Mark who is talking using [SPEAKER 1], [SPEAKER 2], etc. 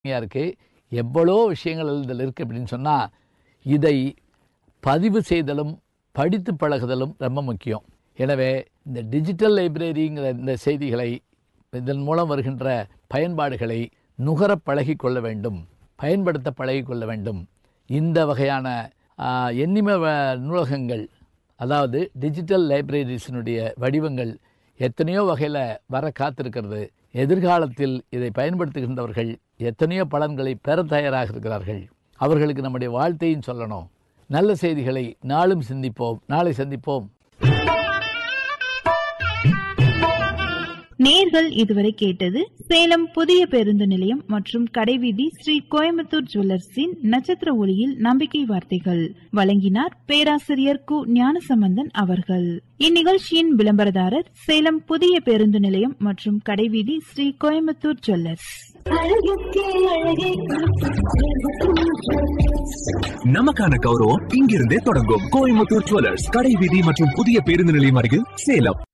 [SPEAKER 1] இருக்கு எவ்வளோ விஷயங்கள் இதில் இருக்குது அப்படின்னு சொன்னால் இதை பதிவு செய்தலும் படித்து பழகுதலும் ரொம்ப முக்கியம் எனவே இந்த டிஜிட்டல் லைப்ரரிங்கிற இந்த செய்திகளை இதன் மூலம் வருகின்ற பயன்பாடுகளை நுகர பழகி கொள்ள வேண்டும் பயன்படுத்த பழகி கொள்ள வேண்டும் இந்த வகையான ஆ, எண்ணிம வ- நூலகங்கள் அதாவது டிஜிட்டல் லைப்ரரிஸினுடைய வடிவங்கள் எத்தனையோ வகையில் வர காத்திருக்கிறது எதிர்காலத்தில் இதை பயன்படுத்துகின்றவர்கள் எத்தனையோ பலன்களை பெற தயாராக இருக்கிறார்கள் அவர்களுக்கு நம்முடைய வாழ்த்தையும் சொல்லணும் நல்ல செய்திகளை நாளும் சிந்திப்போம் நாளை சந்திப்போம்
[SPEAKER 2] நேர்கள் இதுவரை கேட்டது சேலம் புதிய பேருந்து நிலையம் மற்றும் கடைவீதி ஸ்ரீ கோயம்புத்தூர் ஜுவல்லர்ஸின் நட்சத்திர ஒளியில் நம்பிக்கை வார்த்தைகள் வழங்கினார் பேராசிரியர் கு ஞானசம்பந்தன் அவர்கள் இந்நிகழ்ச்சியின் விளம்பரதாரர் சேலம் புதிய பேருந்து நிலையம் மற்றும் கடைவீதி ஸ்ரீ கோயம்புத்தூர் ஜுவல்லர்ஸ்
[SPEAKER 3] நமக்கான கௌரவம் இங்கிருந்தே தொடங்கும் கோயம்புத்தூர் ஜுவல்லர்ஸ் கடை வீதி மற்றும் புதிய பேருந்து நிலையம் அருகில் சேலம்